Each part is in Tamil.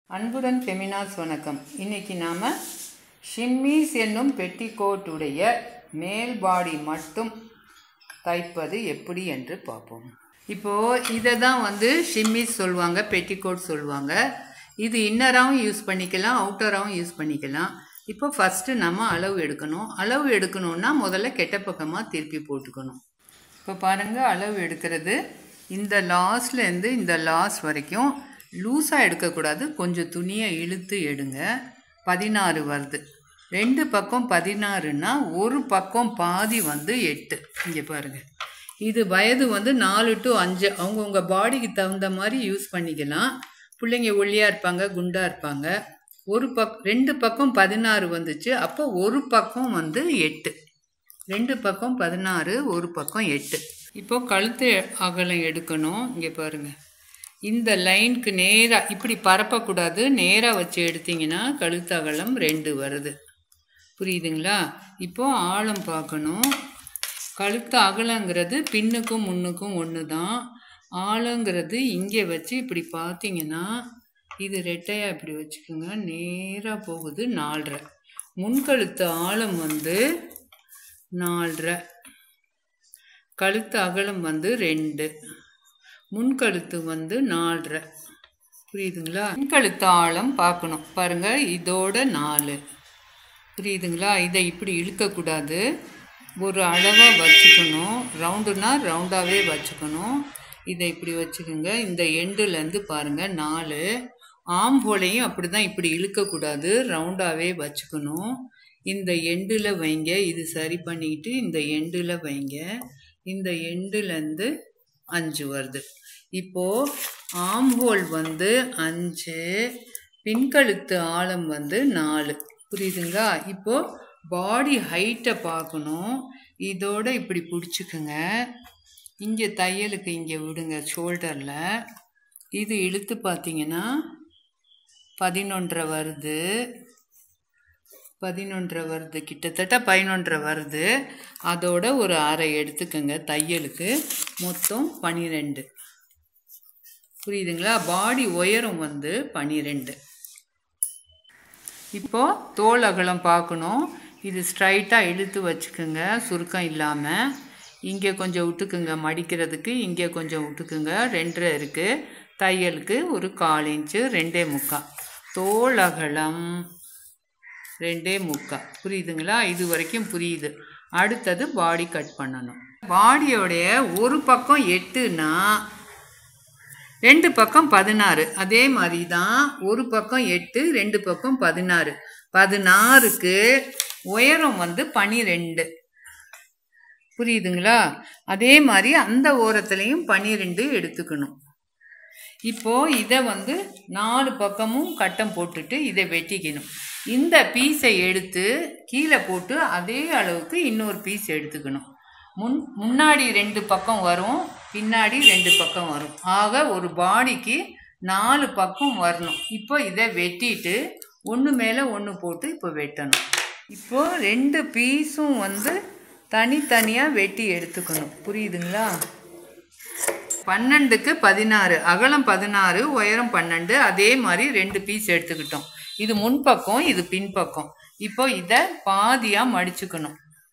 அன்புடன் ஃபெமினாஸ் வணக்கம் இன்னைக்கு நாம் ஷிம்மீஸ் என்னும் பெட்டிக்கோட்டுடைய மேல் பாடி மட்டும் தைப்பது எப்படி என்று பார்ப்போம் இப்போது இதை தான் வந்து ஷிம்மீஸ் சொல்லுவாங்க பெட்டிக்கோட் சொல்லுவாங்க இது இன்னராகவும் யூஸ் பண்ணிக்கலாம் அவுட்டராகவும் யூஸ் பண்ணிக்கலாம் இப்போ ஃபஸ்ட்டு நம்ம அளவு எடுக்கணும் அளவு எடுக்கணும்னா முதல்ல கெட்ட பக்கமாக திருப்பி போட்டுக்கணும் இப்போ பாருங்கள் அளவு எடுக்கிறது இந்த லாஸ்ட்லேருந்து இந்த லாஸ்ட் வரைக்கும் லூஸாக எடுக்கக்கூடாது கொஞ்சம் துணியை இழுத்து எடுங்க பதினாறு வருது ரெண்டு பக்கம் பதினாறுனா ஒரு பக்கம் பாதி வந்து எட்டு இங்கே பாருங்கள் இது வயது வந்து நாலு டு அஞ்சு அவங்கவுங்க பாடிக்கு தகுந்த மாதிரி யூஸ் பண்ணிக்கலாம் பிள்ளைங்க ஒல்லியாக இருப்பாங்க குண்டாக இருப்பாங்க ஒரு பக் ரெண்டு பக்கம் பதினாறு வந்துச்சு அப்போ ஒரு பக்கம் வந்து எட்டு ரெண்டு பக்கம் பதினாறு ஒரு பக்கம் எட்டு இப்போ கழுத்து அகலம் எடுக்கணும் இங்கே பாருங்கள் இந்த லைனுக்கு நேராக இப்படி பரப்பக்கூடாது நேராக வச்சு எடுத்தீங்கன்னா கழுத்து அகலம் ரெண்டு வருது புரியுதுங்களா இப்போ ஆழம் பார்க்கணும் கழுத்து அகலங்கிறது பின்னுக்கும் முன்னுக்கும் ஒன்று தான் ஆழங்கிறது இங்கே வச்சு இப்படி பார்த்தீங்கன்னா இது ரெட்டையாக இப்படி வச்சுக்கோங்க நேராக போகுது நாலரை முன்கழுத்து ஆழம் வந்து நாலரை கழுத்து அகலம் வந்து ரெண்டு முன்கழுத்து வந்து நாலரை புரியுதுங்களா முன்கழுத்து ஆழம் பார்க்கணும் பாருங்கள் இதோட நாலு புரியுதுங்களா இதை இப்படி இழுக்கக்கூடாது ஒரு அளவாக வச்சுக்கணும் ரவுண்டுனா ரவுண்டாகவே வச்சுக்கணும் இதை இப்படி வச்சுக்கோங்க இந்த எண்டுலேருந்து பாருங்கள் நாலு ஆம் ஹோலையும் அப்படி தான் இப்படி இழுக்கக்கூடாது ரவுண்டாகவே வச்சுக்கணும் இந்த எண்டில் வைங்க இது சரி பண்ணிக்கிட்டு இந்த எண்டில் வைங்க இந்த எண்டுலேருந்து அஞ்சு வருது இப்போது ஆம் ஹோல் வந்து அஞ்சு பின்கழுத்து ஆழம் வந்து நாலு புரியுதுங்களா இப்போது பாடி ஹைட்டை பார்க்கணும் இதோட இப்படி பிடிச்சிக்குங்க இங்கே தையலுக்கு இங்கே விடுங்க ஷோல்டரில் இது இழுத்து பார்த்தீங்கன்னா பதினொன்றரை வருது பதினொன்றரை வருது கிட்டத்தட்ட பதினொன்றரை வருது அதோட ஒரு அரை எடுத்துக்கோங்க தையலுக்கு மொத்தம் பனிரெண்டு புரியுதுங்களா பாடி உயரம் வந்து பனிரெண்டு இப்போது தோல் அகலம் பார்க்கணும் இது ஸ்ட்ரைட்டாக இழுத்து வச்சுக்கோங்க சுருக்கம் இல்லாமல் இங்கே கொஞ்சம் விட்டுக்குங்க மடிக்கிறதுக்கு இங்கே கொஞ்சம் விட்டுக்குங்க ரெண்டரை இருக்குது தையலுக்கு ஒரு கால் இன்ச்சு ரெண்டே முக்கால் தோல் அகலம் ரெண்டே முக்கால் புரியுதுங்களா இது வரைக்கும் புரியுது அடுத்தது பாடி கட் பண்ணணும் பாடியோடைய ஒரு பக்கம் எட்டுனா ரெண்டு பக்கம் பதினாறு அதே மாதிரி தான் ஒரு பக்கம் எட்டு ரெண்டு பக்கம் பதினாறு பதினாறுக்கு உயரம் வந்து பனிரெண்டு புரியுதுங்களா அதே மாதிரி அந்த ஓரத்துலேயும் பனிரெண்டு எடுத்துக்கணும் இப்போ இதை வந்து நாலு பக்கமும் கட்டம் போட்டுட்டு இதை வெட்டிக்கணும் இந்த பீஸை எடுத்து கீழே போட்டு அதே அளவுக்கு இன்னொரு பீஸ் எடுத்துக்கணும் முன் முன்னாடி ரெண்டு பக்கம் வரும் பின்னாடி ரெண்டு பக்கம் வரும் ஆக ஒரு பாடிக்கு நாலு பக்கம் வரணும் இப்போ இதை வெட்டிட்டு ஒன்று மேலே ஒன்று போட்டு இப்போ வெட்டணும் இப்போ ரெண்டு பீஸும் வந்து தனித்தனியாக வெட்டி எடுத்துக்கணும் புரியுதுங்களா பன்னெண்டுக்கு பதினாறு அகலம் பதினாறு உயரம் பன்னெண்டு அதே மாதிரி ரெண்டு பீஸ் எடுத்துக்கிட்டோம் இது முன்பக்கம் இது பின்பக்கம் இப்போ இதை பாதியாக மடிச்சுக்கணும்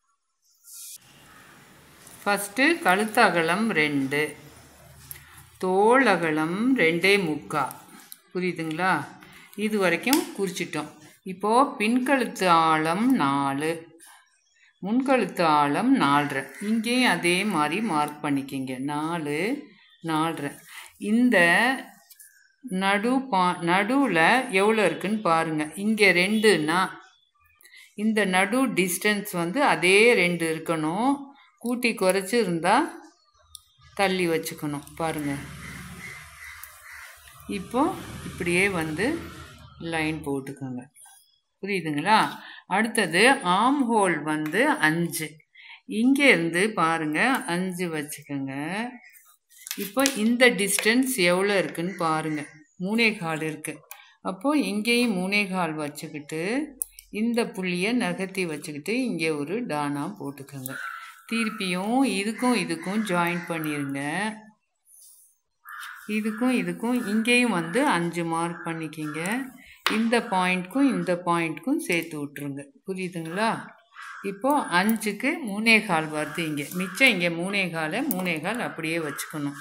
ஃபஸ்ட்டு கழுத்து அகலம் ரெண்டு தோல் அகலம் ரெண்டே முக்கா புரியுதுங்களா இது வரைக்கும் குறிச்சிட்டோம் இப்போது பின்கழுத்து ஆழம் நாலு முன்கழுத்து ஆழம் நாலரை இங்கேயும் அதே மாதிரி மார்க் பண்ணிக்கிங்க நாலு நாலரை இந்த நடு பா நடுவில் எவ்வளோ இருக்குன்னு பாருங்கள் இங்கே ரெண்டுன்னா இந்த நடு டிஸ்டன்ஸ் வந்து அதே ரெண்டு இருக்கணும் கூட்டி குறைச்சி இருந்தால் தள்ளி வச்சுக்கணும் பாருங்கள் இப்போ இப்படியே வந்து லைன் போட்டுக்கோங்க புரியுதுங்களா அடுத்தது ஆம் ஹோல் வந்து அஞ்சு இங்கேருந்து பாருங்கள் அஞ்சு வச்சுக்கோங்க இப்போ இந்த டிஸ்டன்ஸ் எவ்வளோ இருக்குன்னு பாருங்கள் மூணே கால் இருக்குது அப்போது இங்கேயும் மூணே கால் வச்சுக்கிட்டு இந்த புள்ளியை நகர்த்தி வச்சுக்கிட்டு இங்கே ஒரு டானா போட்டுக்கோங்க திருப்பியும் இதுக்கும் இதுக்கும் ஜாயின் பண்ணிடுங்க இதுக்கும் இதுக்கும் இங்கேயும் வந்து அஞ்சு மார்க் பண்ணிக்கிங்க இந்த பாயிண்ட்க்கும் இந்த பாயிண்ட்க்கும் சேர்த்து விட்ருங்க புரியுதுங்களா இப்போ அஞ்சுக்கு மூணே கால் வருது இங்கே மிச்சம் இங்கே மூணே காலை மூணே கால் அப்படியே வச்சுக்கணும்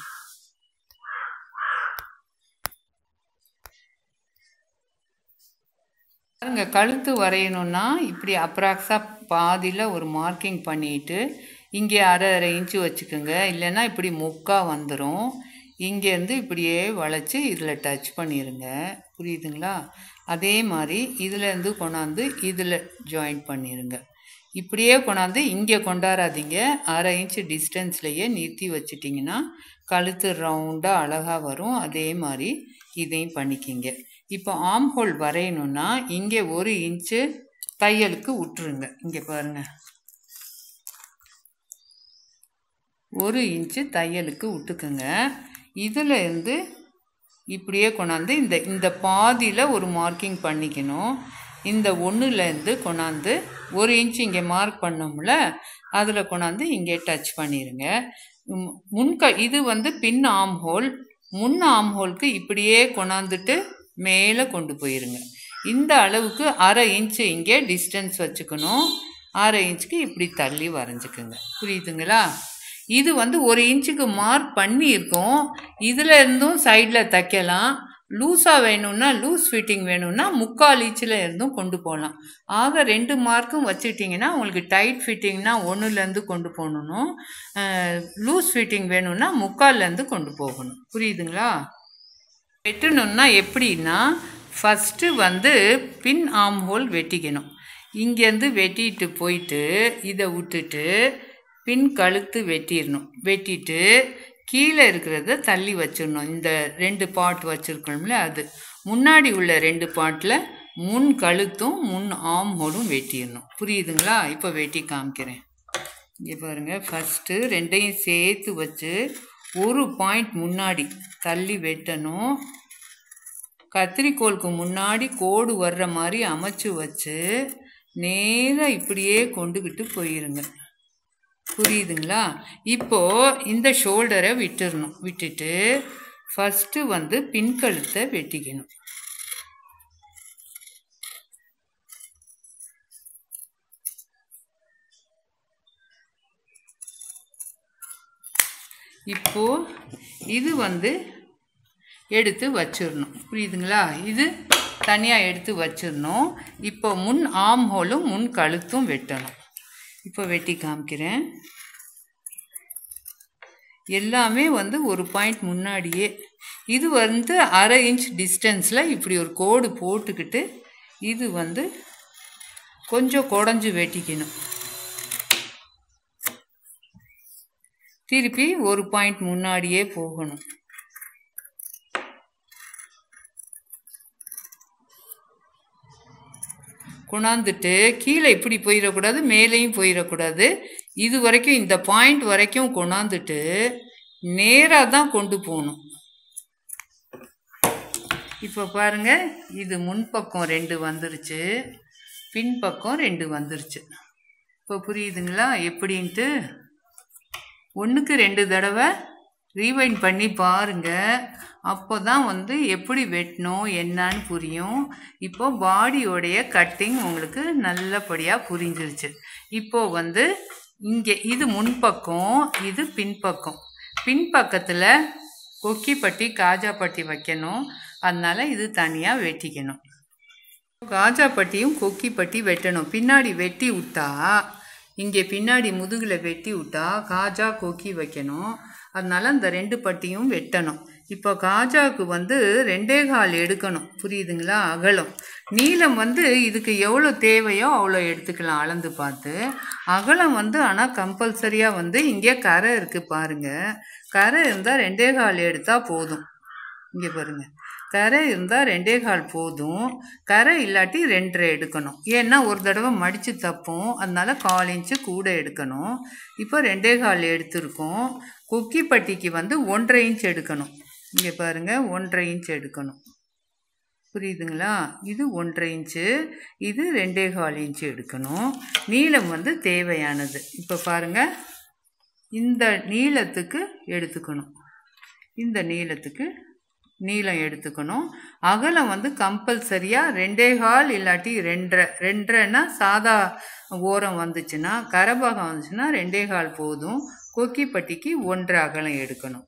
பாருங்க கழுத்து வரையணும்னா இப்படி அப்ராக்ஸாக பாதியில் ஒரு மார்க்கிங் பண்ணிட்டு இங்கே அரை அரை இன்ச்சு வச்சுக்கோங்க இல்லைன்னா இப்படி முக்கா வந்துடும் இங்கேருந்து இப்படியே வளைச்சி இதில் டச் பண்ணிடுங்க புரியுதுங்களா அதே மாதிரி இதுலேருந்து கொண்டாந்து இதில் ஜாயின் பண்ணிடுங்க இப்படியே கொண்டாந்து இங்கே கொண்டாடாதீங்க அரை இன்ச்சு டிஸ்டன்ஸ்லையே நிறுத்தி வச்சிட்டிங்கன்னா கழுத்து ரவுண்டாக அழகாக வரும் அதே மாதிரி இதையும் பண்ணிக்கிங்க இப்போ ஆம் ஹோல் வரையணும்னா இங்கே ஒரு இன்ச்சு தையலுக்கு விட்டுருங்க இங்கே பாருங்கள் ஒரு இன்ச்சு தையலுக்கு விட்டுக்குங்க இதில் இருந்து இப்படியே கொண்டாந்து இந்த இந்த பாதியில் ஒரு மார்க்கிங் பண்ணிக்கணும் இந்த ஒன்றுலேருந்து கொண்டாந்து ஒரு இன்ச் இங்கே மார்க் பண்ணோம்ல அதில் கொண்டாந்து இங்கே டச் பண்ணிடுங்க ம், முன்க இது வந்து பின் ஆம் ஹோல் முன் ஆம் ஹோலுக்கு இப்படியே கொண்டாந்துட்டு மேலே கொண்டு போயிருங்க இந்த அளவுக்கு அரை இன்ச்சு இங்கே டிஸ்டன்ஸ் வச்சுக்கணும் அரை இன்ச்சுக்கு இப்படி தள்ளி வரைஞ்சிக்குங்க புரியுதுங்களா இது வந்து ஒரு இன்ச்சுக்கு மார்க் பண்ணியிருக்கோம் இதில் இருந்தும் சைடில் தைக்கலாம் லூஸாக வேணும்னா லூஸ் ஃபிட்டிங் வேணும்னா முக்கால் இன்ச்சில் இருந்தும் கொண்டு போகலாம் ஆக ரெண்டு மார்க்கும் வச்சுட்டிங்கன்னா உங்களுக்கு டைட் ஃபிட்டிங்னா ஒன்றுலேருந்து கொண்டு போகணும் லூஸ் ஃபிட்டிங் வேணும்னா முக்கால்லேருந்து கொண்டு போகணும் புரியுதுங்களா வெட்டணும்னா எப்படின்னா ஃபஸ்ட்டு வந்து பின் ஆம் ஹோல் வெட்டிக்கணும் இங்கேருந்து வெட்டிட்டு போயிட்டு இதை விட்டுட்டு பின் கழுத்து வெட்டிடணும் வெட்டிட்டு கீழே இருக்கிறத தள்ளி வச்சிடணும் இந்த ரெண்டு பாட் வச்சுருக்கோம்ல அது முன்னாடி உள்ள ரெண்டு பாட்டில் முன் கழுத்தும் முன் ஆம் ஹோலும் வெட்டிடணும் புரியுதுங்களா இப்போ வெட்டி காமிக்கிறேன் இங்கே பாருங்கள் ஃபஸ்ட்டு ரெண்டையும் சேர்த்து வச்சு ஒரு பாயிண்ட் முன்னாடி தள்ளி வெட்டணும் கத்திரிக்கோலுக்கு முன்னாடி கோடு வர்ற மாதிரி அமைச்சு வச்சு நேராக இப்படியே கொண்டுக்கிட்டு போயிருங்க புரியுதுங்களா இப்போ இந்த ஷோல்டரை விட்டுறணும் விட்டுட்டு ஃபஸ்ட்டு வந்து பின்கழுத்தை வெட்டிக்கணும் இப்போ இது வந்து எடுத்து வச்சிடணும் புரியுதுங்களா இது தனியாக எடுத்து வச்சிடணும் இப்போ முன் ஆம் ஹோலும் முன் கழுத்தும் வெட்டணும் இப்போ வெட்டி காமிக்கிறேன் எல்லாமே வந்து ஒரு பாயிண்ட் முன்னாடியே இது வந்து அரை இன்ச் டிஸ்டன்ஸில் இப்படி ஒரு கோடு போட்டுக்கிட்டு இது வந்து கொஞ்சம் குடஞ்சி வெட்டிக்கணும் திருப்பி ஒரு பாயிண்ட் முன்னாடியே போகணும் கொண்டாந்துட்டு கீழே இப்படி போயிடக்கூடாது மேலேயும் போயிடக்கூடாது இது வரைக்கும் இந்த பாயிண்ட் வரைக்கும் கொண்டாந்துட்டு நேராக தான் கொண்டு போகணும் இப்போ பாருங்க இது முன்பக்கம் ரெண்டு வந்துருச்சு பின்பக்கம் ரெண்டு வந்துருச்சு இப்போ புரியுதுங்களா எப்படின்ட்டு ஒன்றுக்கு ரெண்டு தடவை ரீவைண்ட் பண்ணி பாருங்க அப்போ தான் வந்து எப்படி வெட்டணும் என்னன்னு புரியும் இப்போ பாடியோடைய கட்டிங் உங்களுக்கு நல்லபடியாக புரிஞ்சிருச்சு இப்போ வந்து இங்கே இது முன்பக்கம் இது பின்பக்கம் பின்பக்கத்தில் கொக்கிப்பட்டி காஜாப்பட்டி வைக்கணும் அதனால இது தனியாக வெட்டிக்கணும் காஜாப்பட்டியும் கொக்கிப்பட்டி வெட்டணும் பின்னாடி வெட்டி விட்டா இங்கே பின்னாடி முதுகில் வெட்டி விட்டா காஜா கொக்கி வைக்கணும் அதனால அந்த ரெண்டு பட்டியும் வெட்டணும் இப்போ காஜாவுக்கு வந்து ரெண்டே கால் எடுக்கணும் புரியுதுங்களா அகலம் நீளம் வந்து இதுக்கு எவ்வளோ தேவையோ அவ்வளோ எடுத்துக்கலாம் அளந்து பார்த்து அகலம் வந்து ஆனால் கம்பல்சரியாக வந்து இங்கே கரை இருக்குது பாருங்கள் கரை இருந்தால் ரெண்டே கால் எடுத்தால் போதும் இங்கே பாருங்கள் கரை இருந்தால் ரெண்டே கால் போதும் கரை இல்லாட்டி ரெண்டரை எடுக்கணும் ஏன்னா ஒரு தடவை மடித்து தப்போம் அதனால கால் இன்ச்சு கூட எடுக்கணும் இப்போ ரெண்டே கால் எடுத்திருக்கோம் குக்கி பட்டிக்கு வந்து ஒன்றரை இன்ச் எடுக்கணும் இங்கே பாருங்கள் ஒன்றரை இன்ச் எடுக்கணும் புரியுதுங்களா இது ஒன்றரை இன்ச்சு இது ரெண்டே கால் இன்ச்சு எடுக்கணும் நீளம் வந்து தேவையானது இப்போ பாருங்கள் இந்த நீளத்துக்கு எடுத்துக்கணும் இந்த நீளத்துக்கு நீளம் எடுத்துக்கணும் அகலம் வந்து கம்பல்சரியாக ரெண்டே கால் இல்லாட்டி ரெண்டரை ரெண்டரைன்னா சாதா ஓரம் வந்துச்சுன்னா கரபாகம் வந்துச்சுன்னா ரெண்டே கால் போதும் கொக்கிப்பட்டிக்கு ஒன்றரை அகலம் எடுக்கணும்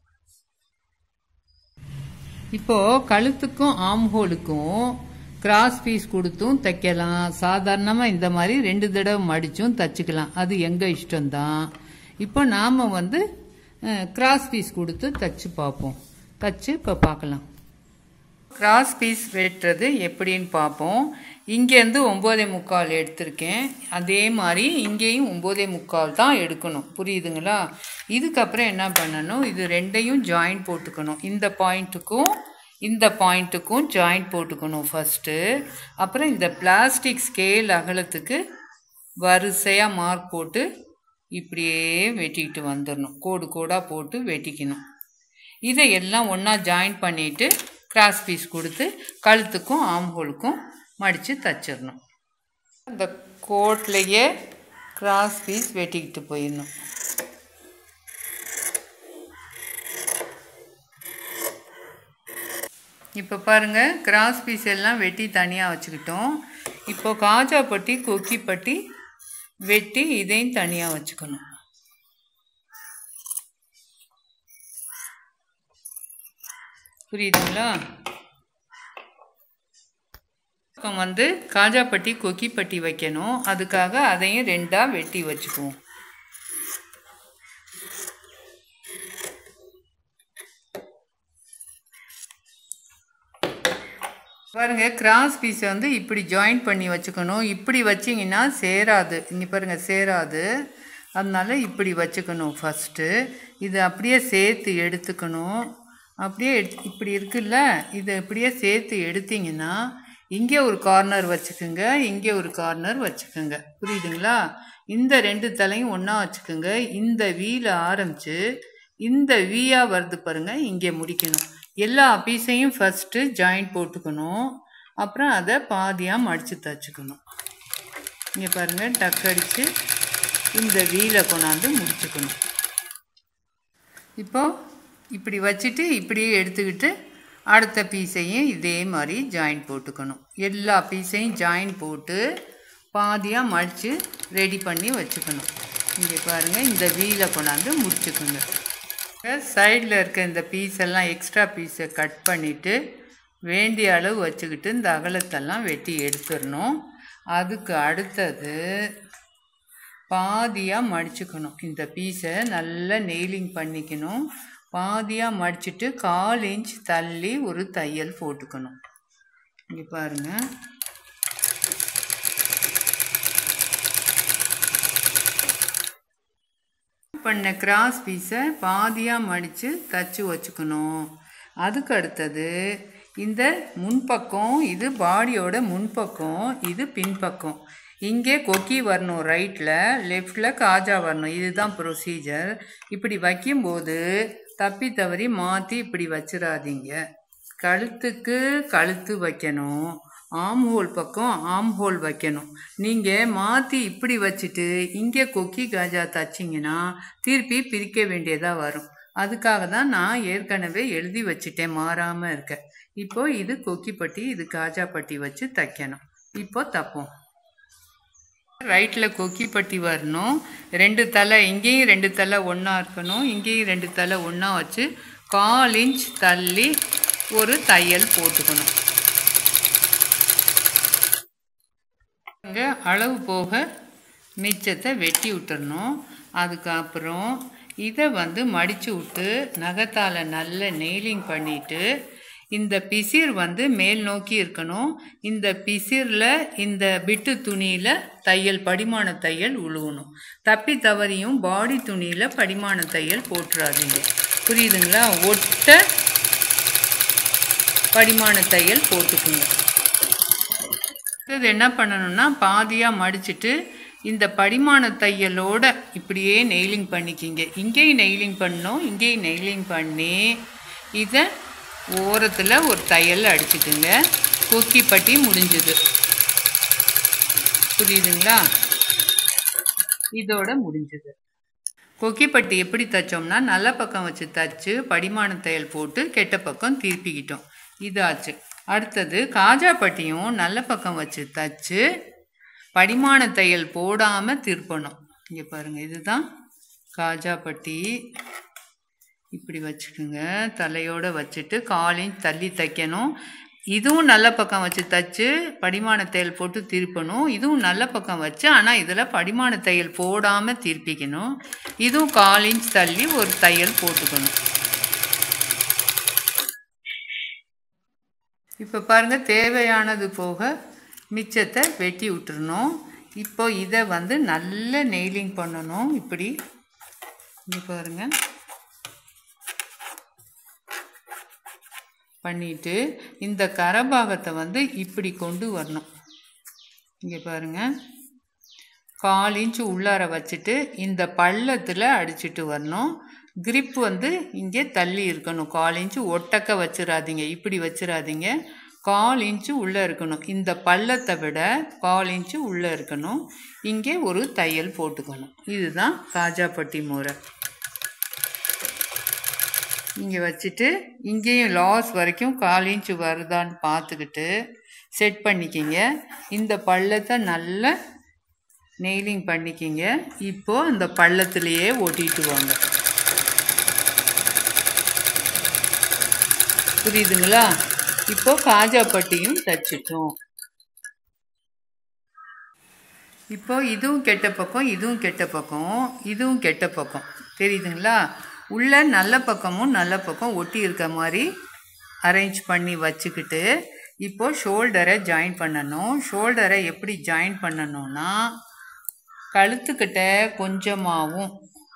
இப்போ கழுத்துக்கும் ஆம்ஹோலுக்கும் கிராஸ் பீஸ் கொடுத்தும் தைக்கலாம் சாதாரணமாக இந்த மாதிரி ரெண்டு தடவை மடிச்சும் தைச்சிக்கலாம் அது எங்கள் இஷ்டம்தான் இப்போ நாம் வந்து கிராஸ் பீஸ் கொடுத்து தைச்சு பார்ப்போம் தைச்சு இப்போ பார்க்கலாம் கிராஸ் பீஸ் வெட்டுறது எப்படின்னு பார்ப்போம் இங்கேருந்து ஒம்போதே முக்கால் எடுத்திருக்கேன் அதே மாதிரி இங்கேயும் ஒம்போதே முக்கால் தான் எடுக்கணும் புரியுதுங்களா இதுக்கப்புறம் என்ன பண்ணணும் இது ரெண்டையும் ஜாயின் போட்டுக்கணும் இந்த பாயிண்ட்டுக்கும் இந்த பாயிண்ட்டுக்கும் ஜாயின் போட்டுக்கணும் ஃபஸ்ட்டு அப்புறம் இந்த பிளாஸ்டிக் ஸ்கேல் அகலத்துக்கு வரிசையாக மார்க் போட்டு இப்படியே வெட்டிக்கிட்டு வந்துடணும் கோடு கோடாக போட்டு வெட்டிக்கணும் இதை எல்லாம் ஒன்றா ஜாயின் பண்ணிவிட்டு கிராஸ் பீஸ் கொடுத்து கழுத்துக்கும் ஆம்ஹோலுக்கும் மடித்து தச்சிடணும் இந்த கோட்லேயே கிராஸ் பீஸ் வெட்டிக்கிட்டு போயிடணும் இப்போ பாருங்கள் கிராஸ் பீஸ் எல்லாம் வெட்டி தனியாக வச்சுக்கிட்டோம் இப்போ காஜா பட்டி கொக்கி பட்டி வெட்டி இதையும் தனியாக வச்சுக்கணும் புரியுதுங்களா பக்கம் வந்து காஜாப்பட்டி கொக்கிப்பட்டி வைக்கணும் அதுக்காக அதையும் ரெண்டாக வெட்டி வச்சுக்குவோம் பாருங்க கிராஸ் பீஸை வந்து இப்படி ஜாயின் பண்ணி வச்சுக்கணும் இப்படி வச்சிங்கன்னா சேராது இங்கே பாருங்கள் சேராது அதனால இப்படி வச்சுக்கணும் ஃபஸ்ட்டு இது அப்படியே சேர்த்து எடுத்துக்கணும் அப்படியே எடுத்து இப்படி இருக்குல்ல இதை இப்படியே சேர்த்து எடுத்தீங்கன்னா இங்கே ஒரு கார்னர் வச்சுக்கோங்க இங்கே ஒரு கார்னர் வச்சுக்கோங்க புரியுதுங்களா இந்த ரெண்டு தலையும் ஒன்றா வச்சுக்கோங்க இந்த வீல ஆரம்பித்து இந்த வீயாக வருது பாருங்கள் இங்கே முடிக்கணும் எல்லா பீஸையும் ஃபஸ்ட்டு ஜாயின் போட்டுக்கணும் அப்புறம் அதை பாதியாக மடித்து தச்சுக்கணும் இங்கே பாருங்கள் டக் அடித்து இந்த வீலை கொண்டாந்து முடிச்சுக்கணும் இப்போ இப்படி வச்சுட்டு இப்படியே எடுத்துக்கிட்டு அடுத்த பீஸையும் இதே மாதிரி ஜாயின் போட்டுக்கணும் எல்லா பீஸையும் ஜாயின் போட்டு பாதியாக மடித்து ரெடி பண்ணி வச்சுக்கணும் இங்கே பாருங்கள் இந்த வீலை கொண்டாந்து முடிச்சுக்கோங்க சைடில் இருக்க இந்த பீஸ் எல்லாம் எக்ஸ்ட்ரா பீஸை கட் பண்ணிவிட்டு வேண்டிய அளவு வச்சுக்கிட்டு இந்த அகலத்தெல்லாம் வெட்டி எடுத்துடணும் அதுக்கு அடுத்தது பாதியாக மடிச்சுக்கணும் இந்த பீஸை நல்லா நெய்லிங் பண்ணிக்கணும் பாதியாக மடிச்சுட்டு கால் இன்ச் தள்ளி ஒரு தையல் போட்டுக்கணும் இங்கே பாருங்கள் பண்ண கிராஸ் பீஸை பாதியாக மடித்து தச்சு வச்சுக்கணும் அதுக்கு அடுத்தது இந்த முன்பக்கம் இது பாடியோட முன்பக்கம் இது பின்பக்கம் இங்கே கொக்கி வரணும் ரைட்டில் லெஃப்டில் காஜா வரணும் இதுதான் ப்ரொசீஜர் இப்படி வைக்கும்போது தப்பி தவறி மாற்றி இப்படி வச்சிடாதீங்க கழுத்துக்கு கழுத்து வைக்கணும் ஆம் ஹோல் பக்கம் ஆம் ஹோல் வைக்கணும் நீங்கள் மாற்றி இப்படி வச்சுட்டு இங்கே கொக்கி காஜா தச்சிங்கன்னா திருப்பி பிரிக்க வேண்டியதாக வரும் அதுக்காக தான் நான் ஏற்கனவே எழுதி வச்சுட்டேன் மாறாமல் இருக்க இப்போ இது கொக்கி பட்டி இது காஜா பட்டி வச்சு தைக்கணும் இப்போ தப்போம் ரைட்டில் கொக்கி பட்டி வரணும் ரெண்டு தலை இங்கேயும் ரெண்டு தலை ஒன்றா இருக்கணும் இங்கேயும் ரெண்டு தலை ஒன்றா வச்சு கால் இன்ச் தள்ளி ஒரு தையல் போட்டுக்கணும் இங்கே அளவு போக மிச்சத்தை வெட்டி விட்டுறணும் அதுக்கப்புறம் இதை வந்து மடித்து விட்டு நகத்தால் நல்ல நெய்லிங் பண்ணிவிட்டு இந்த பிசிர் வந்து மேல் நோக்கி இருக்கணும் இந்த பிசிரில் இந்த பிட்டு துணியில் தையல் படிமான தையல் உழுவணும் தப்பி தவறியும் பாடி துணியில் படிமான தையல் போட்டுறாதீங்க புரியுதுங்களா ஒட்ட படிமான தையல் போட்டுக்குங்க இது என்ன பண்ணணும்னா பாதியாக மடிச்சிட்டு இந்த படிமான தையலோட இப்படியே நெய்லிங் பண்ணிக்கிங்க இங்கேயும் நெய்லிங் பண்ணோம் இங்கேயும் நெய்லிங் பண்ணி இதை ஓரத்தில் ஒரு தையல் அடிச்சுக்குங்க கொக்கி பட்டி முடிஞ்சுது புரியுதுங்களா இதோட முடிஞ்சுது கொக்கிப்பட்டி எப்படி தைச்சோம்னா நல்ல பக்கம் வச்சு தைச்சு படிமான தையல் போட்டு கெட்ட பக்கம் திருப்பிக்கிட்டோம் இது ஆச்சு அடுத்தது காஜா பட்டியும் நல்ல பக்கம் வச்சு தைச்சு படிமான தையல் போடாமல் திருப்பணும் இங்கே பாருங்கள் இதுதான் காஜா பட்டி இப்படி வச்சுக்கோங்க தலையோடு வச்சுட்டு காலையும் தள்ளி தைக்கணும் இதுவும் நல்ல பக்கம் வச்சு தைச்சு படிமான தையல் போட்டு திருப்பணும் இதுவும் நல்ல பக்கம் வச்சு ஆனால் இதில் படிமான தையல் போடாமல் திருப்பிக்கணும் இதுவும் கால் இன்ச் தள்ளி ஒரு தையல் போட்டுக்கணும் இப்போ பாருங்கள் தேவையானது போக மிச்சத்தை வெட்டி விட்டுறணும் இப்போ இதை வந்து நல்ல நெய்லிங் பண்ணணும் இப்படி இங்கே பாருங்கள் பண்ணிட்டு இந்த கரபாகத்தை வந்து இப்படி கொண்டு வரணும் இங்கே பாருங்கள் கால் இன்ச்சு உள்ளார வச்சுட்டு இந்த பள்ளத்தில் அடிச்சிட்டு வரணும் grip வந்து இங்கே தள்ளி இருக்கணும் கால் இன்ச்சு ஒட்டக்க வச்சிடாதீங்க இப்படி வச்சிடாதீங்க கால் இன்ச்சு உள்ளே இருக்கணும் இந்த பள்ளத்தை விட கால் இன்ச்சு உள்ளே இருக்கணும் இங்கே ஒரு தையல் போட்டுக்கணும் இதுதான் காஜாப்பட்டி முறை இங்கே வச்சுட்டு இங்கேயும் லாஸ் வரைக்கும் கால் இன்ச்சு வருதான்னு பார்த்துக்கிட்டு செட் பண்ணிக்கிங்க இந்த பள்ளத்தை நல்லா நெய்லிங் பண்ணிக்கிங்க இப்போ அந்த பள்ளத்துலேயே ஒட்டிட்டு வாங்க புரியுதுங்களா இப்போ காஜா பட்டியும் தச்சிட்டோம் இப்போ இதுவும் கெட்ட பக்கம் இதுவும் கெட்ட பக்கம் இதுவும் கெட்ட பக்கம் தெரியுதுங்களா உள்ள நல்ல பக்கமும் நல்ல பக்கம் ஒட்டி இருக்க மாதிரி அரேஞ்ச் பண்ணி வச்சுக்கிட்டு இப்போ ஷோல்டரை ஜாயின் பண்ணணும் ஷோல்டரை எப்படி ஜாயின் பண்ணணும்னா கழுத்துக்கிட்ட கொஞ்சமாகவும்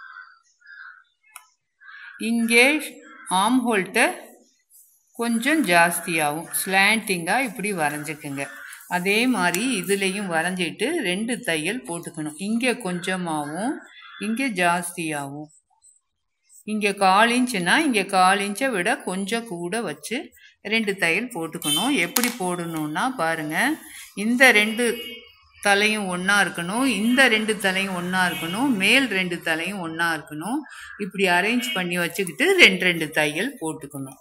இங்கே ஆம் ஹோல்ட்ட கொஞ்சம் ஜாஸ்தியாகும் ஸ்லாண்டிங்காக இப்படி வரைஞ்சிக்குங்க அதே மாதிரி இதுலேயும் வரைஞ்சிட்டு ரெண்டு தையல் போட்டுக்கணும் இங்கே கொஞ்சமாகவும் இங்கே ஜாஸ்தியாகும் இங்கே கால் இன்ச்சுனா இங்கே கால் இன்ச்சை விட கொஞ்சம் கூட வச்சு ரெண்டு தையல் போட்டுக்கணும் எப்படி போடணும்னா பாருங்கள் இந்த ரெண்டு தலையும் ஒன்றா இருக்கணும் இந்த ரெண்டு தலையும் ஒன்றா இருக்கணும் மேல் ரெண்டு தலையும் ஒன்றா இருக்கணும் இப்படி அரேஞ்ச் பண்ணி வச்சுக்கிட்டு ரெண்டு ரெண்டு தையல் போட்டுக்கணும்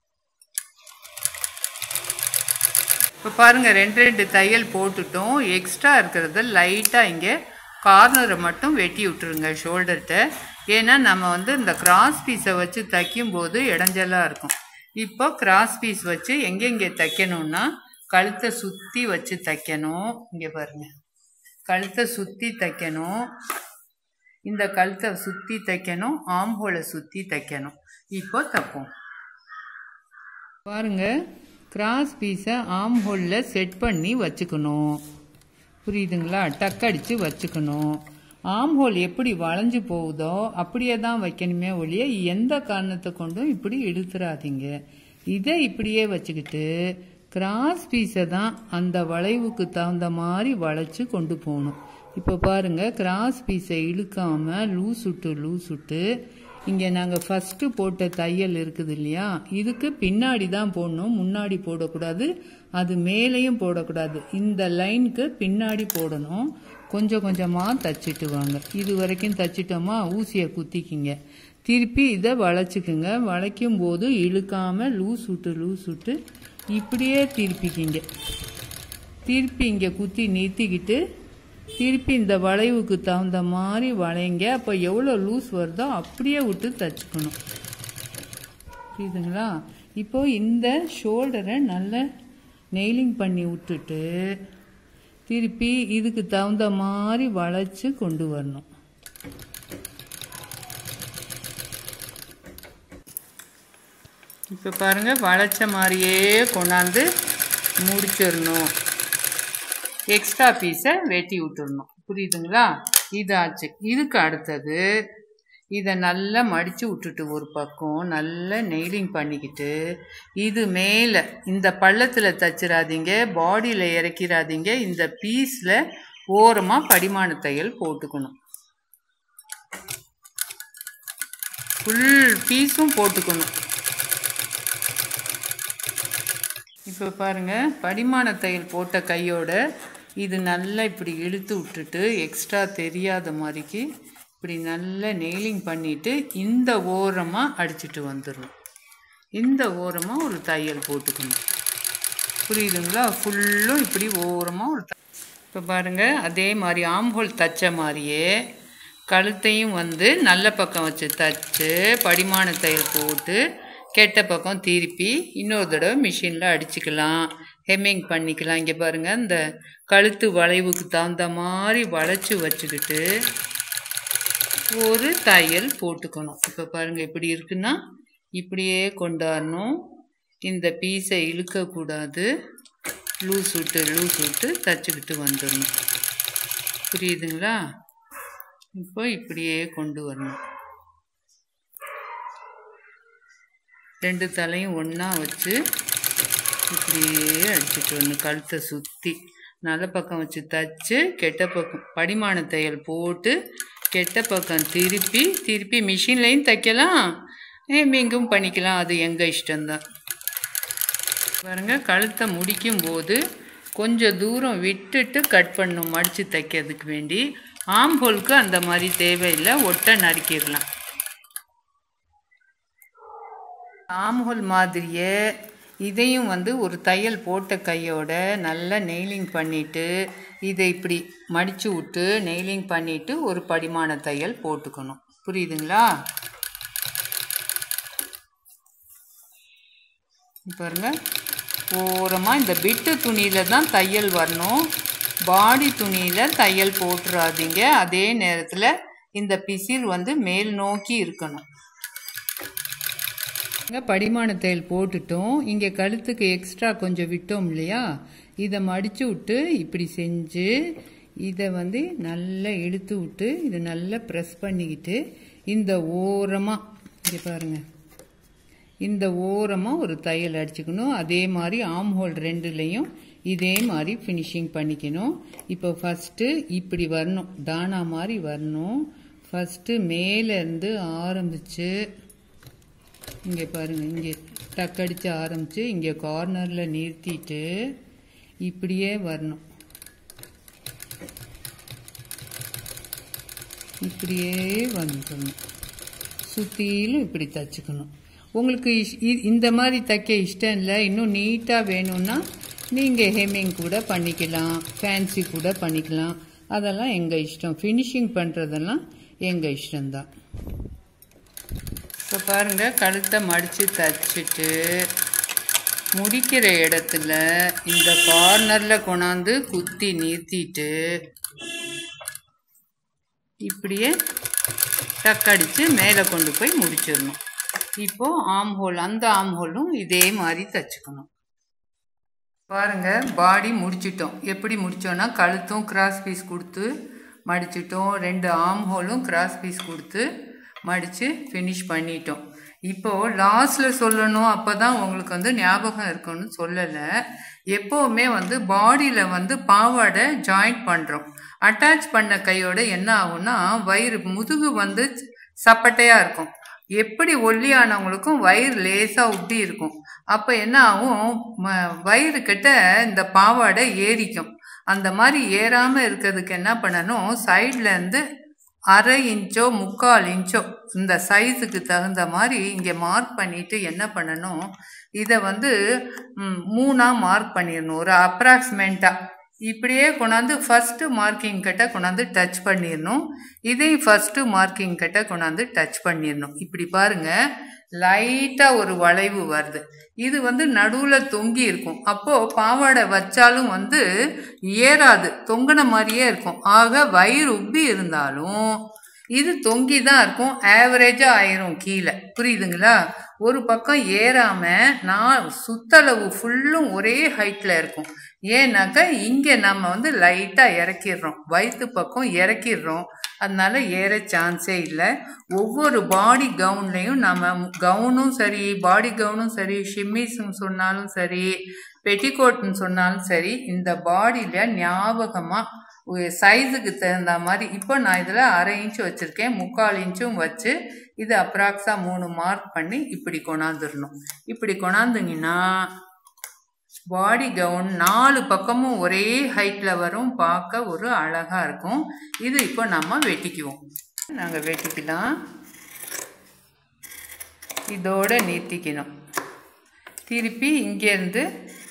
இப்போ பாருங்கள் ரெண்டு ரெண்டு தையல் போட்டுட்டோம் எக்ஸ்ட்ரா இருக்கிறத லைட்டாக இங்கே கார்னரை மட்டும் வெட்டி விட்டுருங்க ஷோல்டர்கிட்ட ஏன்னா நம்ம வந்து இந்த கிராஸ் பீஸை வச்சு தைக்கும்போது இடைஞ்சலாக இருக்கும் இப்போ கிராஸ் பீஸ் வச்சு எங்கெங்கே தைக்கணும்னா கழுத்தை சுற்றி வச்சு தைக்கணும் இங்கே பாருங்கள் கழுத்தை சுற்றி தைக்கணும் இந்த கழுத்தை சுற்றி தைக்கணும் ஆம்போலை சுற்றி தைக்கணும் இப்போ தைப்போம் பாருங்க கிராஸ் பீஸை ஆம் ஹோலில் செட் பண்ணி வச்சுக்கணும் புரியுதுங்களா டக் அடித்து வச்சுக்கணும் ஆம் ஹோல் எப்படி வளைஞ்சு போகுதோ அப்படியே தான் வைக்கணுமே ஒழிய எந்த காரணத்தை கொண்டும் இப்படி இழுத்துறாதீங்க இதை இப்படியே வச்சுக்கிட்டு கிராஸ் பீஸை தான் அந்த வளைவுக்கு தகுந்த மாதிரி வளைச்சு கொண்டு போகணும் இப்போ பாருங்க கிராஸ் பீஸை இழுக்காம லூஸ் விட்டு லூஸ் விட்டு இங்கே நாங்கள் ஃபஸ்ட்டு போட்ட தையல் இருக்குது இல்லையா இதுக்கு பின்னாடி தான் போடணும் முன்னாடி போடக்கூடாது அது மேலேயும் போடக்கூடாது இந்த லைனுக்கு பின்னாடி போடணும் கொஞ்சம் கொஞ்சமாக தச்சிட்டு வாங்க இது வரைக்கும் தச்சிட்டோமா ஊசியை குத்திக்கிங்க திருப்பி இதை வளைச்சிக்குங்க வளைக்கும் போது இழுக்காமல் லூஸ் விட்டு லூஸ் விட்டு இப்படியே திருப்பிக்கிங்க திருப்பி இங்கே குத்தி நிறுத்திக்கிட்டு திருப்பி இந்த வளைவுக்கு தகுந்த மாதிரி வளைங்க அப்போ எவ்வளோ லூஸ் வருதோ அப்படியே விட்டு தச்சுக்கணும் புரியுதுங்களா இப்போ இந்த ஷோல்டரை நல்லா நெயிலிங் பண்ணி விட்டுட்டு திருப்பி இதுக்கு தகுந்த மாதிரி வளைச்சு கொண்டு வரணும் இப்போ பாருங்கள் வளைச்ச மாதிரியே கொண்டாந்து முடிச்சிடணும் எக்ஸ்ட்ரா பீஸை வெட்டி விட்டுறணும் புரியுதுங்களா இதாச்சு இதுக்கு அடுத்தது இதை நல்லா மடித்து விட்டுட்டு ஒரு பக்கம் நல்லா நெய்லிங் பண்ணிக்கிட்டு இது மேலே இந்த பள்ளத்தில் தச்சிடாதீங்க பாடியில் இறக்கிடாதீங்க இந்த பீஸில் ஓரமாக படிமான தையல் போட்டுக்கணும் ஃபுல் பீஸும் போட்டுக்கணும் இப்போ பாருங்க படிமான தையல் போட்ட கையோட இது நல்லா இப்படி இழுத்து விட்டுட்டு எக்ஸ்ட்ரா தெரியாத மாதிரிக்கு இப்படி நல்லா நெயிலிங் பண்ணிவிட்டு இந்த ஓரமாக அடிச்சிட்டு வந்துடணும் இந்த ஓரமாக ஒரு தையல் போட்டுக்கணும் புரியுதுங்களா ஃபுல்லும் இப்படி ஓரமாக ஒரு இப்போ பாருங்கள் அதே மாதிரி ஆம்ஹோல் தச்ச மாதிரியே கழுத்தையும் வந்து நல்ல பக்கம் வச்சு தச்சு படிமான தையல் போட்டு கெட்ட பக்கம் திருப்பி இன்னொரு தடவை மிஷினில் அடிச்சுக்கலாம் ஹெம்மிங் பண்ணிக்கலாம் இங்கே பாருங்கள் இந்த கழுத்து வளைவுக்கு தகுந்த மாதிரி வளைச்சி வச்சுக்கிட்டு ஒரு தையல் போட்டுக்கணும் இப்போ பாருங்கள் எப்படி இருக்குன்னா இப்படியே கொண்டாடணும் இந்த பீஸை இழுக்கக்கூடாது லூஸ் விட்டு லூஸ் விட்டு தச்சுக்கிட்டு வந்துடணும் புரியுதுங்களா இப்போ இப்படியே கொண்டு வரணும் ரெண்டு தலையும் ஒன்றா வச்சு இப்படியே அடிச்சுட்டு வரணும் கழுத்தை சுற்றி நல்ல பக்கம் வச்சு தச்சு கெட்ட பக்கம் படிமான தையல் போட்டு கெட்ட பக்கம் திருப்பி திருப்பி மிஷின்லையும் தைக்கலாம் ஹேமிங்கும் பண்ணிக்கலாம் அது எங்கள் இஷ்டம்தான் பாருங்க கழுத்தை முடிக்கும் போது கொஞ்சம் தூரம் விட்டுட்டு கட் பண்ணும் மடித்து தைக்கிறதுக்கு வேண்டி ஆம்போலுக்கு அந்த மாதிரி தேவையில்லை ஒட்டை நறுக்கிடலாம் ஆம்ஹோல் மாதிரியே இதையும் வந்து ஒரு தையல் போட்ட கையோட நல்லா நெய்லிங் பண்ணிவிட்டு இதை இப்படி மடித்து விட்டு நெய்லிங் பண்ணிவிட்டு ஒரு படிமான தையல் போட்டுக்கணும் புரியுதுங்களா பாருங்க ஓரமாக இந்த பிட்டு துணியில் தான் தையல் வரணும் பாடி துணியில் தையல் போட்டுறாதீங்க அதே நேரத்தில் இந்த பிசில் வந்து மேல் நோக்கி இருக்கணும் இங்கே படிமான தையல் போட்டுட்டோம் இங்கே கழுத்துக்கு எக்ஸ்ட்ரா கொஞ்சம் விட்டோம் இல்லையா இதை மடித்து விட்டு இப்படி செஞ்சு இதை வந்து நல்லா எடுத்து விட்டு இதை நல்லா ப்ரெஸ் பண்ணிக்கிட்டு இந்த ஓரமாக இங்கே பாருங்கள் இந்த ஓரமாக ஒரு தையல் அடிச்சுக்கணும் அதே மாதிரி ஆம் ஹோல் ரெண்டுலேயும் இதே மாதிரி ஃபினிஷிங் பண்ணிக்கணும் இப்போ ஃபஸ்ட்டு இப்படி வரணும் டானா மாதிரி வரணும் ஃபஸ்ட்டு மேலேருந்து ஆரம்பித்து இங்கே பாருங்கள் இங்கே டக்கடிச்சு ஆரம்பித்து இங்கே கார்னரில் நிறுத்திட்டு இப்படியே வரணும் இப்படியே வந்துக்கணும் சுற்றிலும் இப்படி தச்சுக்கணும் உங்களுக்கு இஷ்- இ- இந்த மாதிரி தைக்க இஷ்டம் இல்லை இன்னும் நீட்டாக வேணும்னா நீங்கள் ஹெம்மிங் கூட பண்ணிக்கலாம் ஃபேன்சி கூட பண்ணிக்கலாம் அதெல்லாம் எங்கள் இஷ்டம் ஃபினிஷிங் பண்ணுறதெல்லாம் எங்கள் இஷ்டம்தான் இப்போ பாருங்கள் கழுத்தை மடித்து தச்சுட்டு முடிக்கிற இடத்துல இந்த கார்னரில் கொண்டாந்து குத்தி நிறுத்திட்டு இப்படியே டக்கடிச்சு மேலே கொண்டு போய் முடிச்சிடணும் இப்போ ஆம் ஹோல் அந்த ஆம் ஹோலும் இதே மாதிரி தச்சுக்கணும் பாருங்க பாடி முடிச்சிட்டோம் எப்படி முடிச்சோன்னா கழுத்தும் கிராஸ் பீஸ் கொடுத்து மடிச்சிட்டோம் ரெண்டு ஆம் ஹோலும் கிராஸ் பீஸ் கொடுத்து மடித்து ஃபினிஷ் பண்ணிட்டோம் இப்போது லாஸ்ட்டில் சொல்லணும் அப்போ தான் உங்களுக்கு வந்து ஞாபகம் இருக்கும்னு சொல்லலை எப்போவுமே வந்து பாடியில் வந்து பாவாடை ஜாயிண்ட் பண்ணுறோம் அட்டாச் பண்ண கையோட என்ன ஆகும்னா வயிறு முதுகு வந்து சப்பட்டையாக இருக்கும் எப்படி ஒல்லியானவங்களுக்கும் வயிறு லேசாக உப்பி இருக்கும் அப்போ என்ன ஆகும் ம- வயிறு கிட்ட இந்த பாவாடை ஏறிக்கும் அந்த மாதிரி ஏறாமல் இருக்கிறதுக்கு என்ன பண்ணணும் சைடில் இருந்து அரை இன்ச்சோ முக்கால் இன்ச்சோ இந்த சைஸுக்கு தகுந்த மாதிரி இங்கே மார்க் பண்ணிட்டு என்ன பண்ணணும் இதை வந்து ம், மூணா மார்க் பண்ணிடணும் ஒரு அப்ராக்சிமேட்டாக இப்படியே கொண்டாந்து ஃபஸ்ட்டு மார்க்கிங் கிட்ட கொண்டாந்து டச் பண்ணிடணும் இதையும் ஃபஸ்ட்டு மார்க்கிங் கிட்ட கொண்டாந்து டச் பண்ணிடணும் இப்படி பாருங்க லைட்டாக ஒரு வளைவு வருது இது வந்து நடுவில் தொங்கி இருக்கும் அப்போது பாவாடை வச்சாலும் வந்து ஏறாது தொங்கின மாதிரியே இருக்கும் ஆக வயிறு உப்பி இருந்தாலும் இது தொங்கி தான் இருக்கும் ஆவரேஜாக ஆயிரும் கீழே புரியுதுங்களா ஒரு பக்கம் ஏறாமல் நான் சுத்தளவு ஃபுல்லும் ஒரே ஹைட்டில் இருக்கும் ஏன்னாக்கா இங்கே நம்ம வந்து லைட்டாக இறக்கிடுறோம் வயிற்று பக்கம் இறக்கிடுறோம் அதனால ஏற சான்ஸே இல்லை ஒவ்வொரு பாடி கவுன்லேயும் நம்ம கவுனும் சரி பாடி கவுனும் சரி ஷிம்மிஸ்ன்னு சொன்னாலும் சரி பெட்டிகோட்னு சொன்னாலும் சரி இந்த பாடியில் ஞாபகமாக சைஸுக்கு தகுந்த மாதிரி இப்போ நான் இதில் அரை இன்ச்சு வச்சுருக்கேன் முக்கால் இன்ச்சும் வச்சு இது அப்ராக்ஸா மூணு மார்க் பண்ணி இப்படி கொண்டாந்துடணும் இப்படி கொண்டாந்துங்கன்னா பாடி கவுன் நாலு பக்கமும் ஒரே ஹைட்டில் வரும் பார்க்க ஒரு அழகாக இருக்கும் இது இப்போ நம்ம வெட்டிக்குவோம் நாங்கள் வெட்டிக்கலாம் இதோட நிறுத்திக்கணும் திருப்பி இங்கேருந்து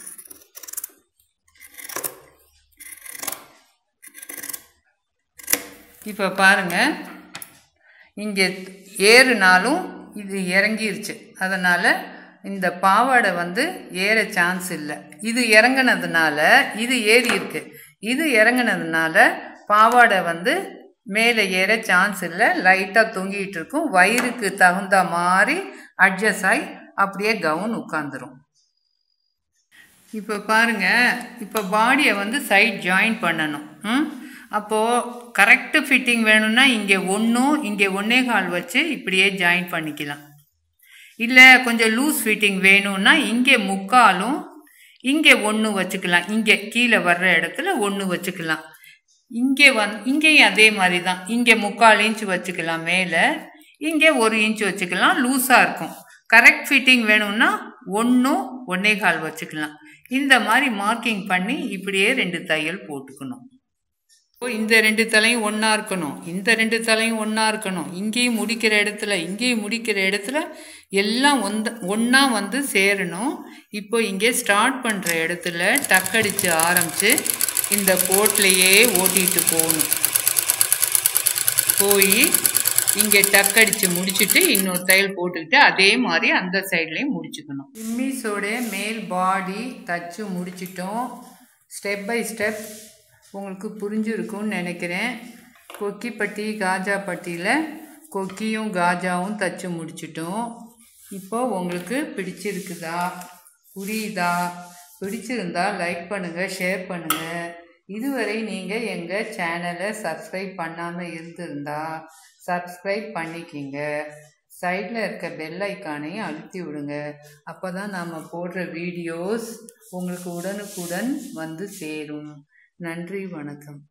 இப்போ பாருங்கள் இங்கே ஏறுனாலும் இது இறங்கிருச்சு அதனால் இந்த பாவாடை வந்து ஏற சான்ஸ் இல்லை இது இறங்கினதுனால இது ஏறி இருக்கு இது இறங்கினதுனால பாவாடை வந்து மேலே ஏற சான்ஸ் இல்லை லைட்டாக தொங்கிட்டு இருக்கும் வயிறுக்கு தகுந்த மாதிரி அட்ஜஸ்ட் ஆகி அப்படியே கவுன் உட்காந்துரும் இப்போ பாருங்க இப்போ பாடியை வந்து சைட் ஜாயின் பண்ணணும் ம் அப்போது கரெக்டு ஃபிட்டிங் வேணும்னா இங்கே ஒன்றும் இங்கே ஒன்றே கால் வச்சு இப்படியே ஜாயின் பண்ணிக்கலாம் இல்லை கொஞ்சம் லூஸ் ஃபிட்டிங் வேணும்னா இங்கே முக்காலும் இங்கே ஒன்று வச்சுக்கலாம் இங்கே கீழே வர்ற இடத்துல ஒன்று வச்சுக்கலாம் இங்கே வந் இங்கேயும் அதே மாதிரி தான் இங்கே முக்கால் இன்ச் வச்சுக்கலாம் மேலே இங்கே ஒரு இன்ச் வச்சுக்கலாம் லூஸாக இருக்கும் கரெக்ட் ஃபிட்டிங் வேணும்னா ஒன்றும் ஒன்னே கால் வச்சுக்கலாம் இந்த மாதிரி மார்க்கிங் பண்ணி இப்படியே ரெண்டு தையல் போட்டுக்கணும் இப்போ இந்த ரெண்டு தலையும் ஒன்றா இருக்கணும் இந்த ரெண்டு தலையும் ஒன்றா இருக்கணும் இங்கேயும் முடிக்கிற இடத்துல இங்கேயும் முடிக்கிற இடத்துல எல்லாம் ஒந்த ஒன்றா வந்து சேரணும் இப்போ இங்கே ஸ்டார்ட் பண்ணுற இடத்துல டக்கடிச்சு ஆரம்பித்து இந்த கோட்லேயே ஓட்டிகிட்டு போகணும் போய் இங்கே டக்கடிச்சு முடிச்சுட்டு இன்னொரு தையல் போட்டுக்கிட்டு அதே மாதிரி அந்த சைட்லேயும் முடிச்சுக்கணும் சிம்மிஸோட மேல் பாடி தச்சு முடிச்சிட்டோம் ஸ்டெப் பை ஸ்டெப் உங்களுக்கு புரிஞ்சிருக்கும்னு நினைக்கிறேன் கொக்கிப்பட்டி காஜாப்பட்டியில் கொக்கியும் காஜாவும் தச்சு முடிச்சிட்டோம் இப்போ உங்களுக்கு பிடிச்சிருக்குதா புரியுதா பிடிச்சிருந்தா லைக் பண்ணுங்கள் ஷேர் பண்ணுங்கள் இதுவரை நீங்கள் எங்கள் சேனலை சப்ஸ்கிரைப் பண்ணாமல் இருந்திருந்தா சப்ஸ்கிரைப் பண்ணிக்கிங்க சைடில் இருக்க பெல் ஐக்கானையும் அழுத்தி விடுங்க அப்போ தான் நாம் போடுற வீடியோஸ் உங்களுக்கு உடனுக்குடன் வந்து சேரும் நன்றி வணக்கம்